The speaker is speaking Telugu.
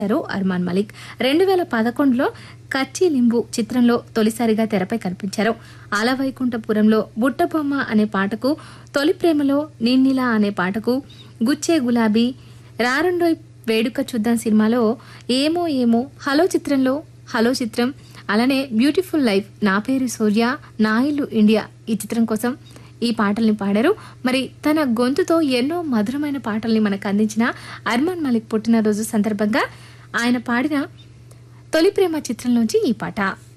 చేశారు అర్మాన్ మలిక్ రెండు వేల పదకొండులో కచ్చి లింబు చిత్రంలో తొలిసారిగా తెరపై కనిపించారు ఆలవైకుంఠపురంలో బుట్టబొమ్మ అనే పాటకు తొలి ప్రేమలో నిన్నిలా అనే పాటకు గుచ్చే గులాబీ రారండోయ్ వేడుక చూద్దాం సినిమాలో ఏమో ఏమో హలో చిత్రంలో హలో చిత్రం అలానే బ్యూటిఫుల్ లైఫ్ నా పేరు సూర్య నా ఇల్లు ఇండియా ఈ చిత్రం కోసం ఈ పాటల్ని పాడారు మరి తన గొంతుతో ఎన్నో మధురమైన పాటల్ని మనకు అందించిన అర్మాన్ మలిక్ పుట్టినరోజు సందర్భంగా ఆయన పాడిన తొలి ప్రేమ చిత్రంలోంచి ఈ పాట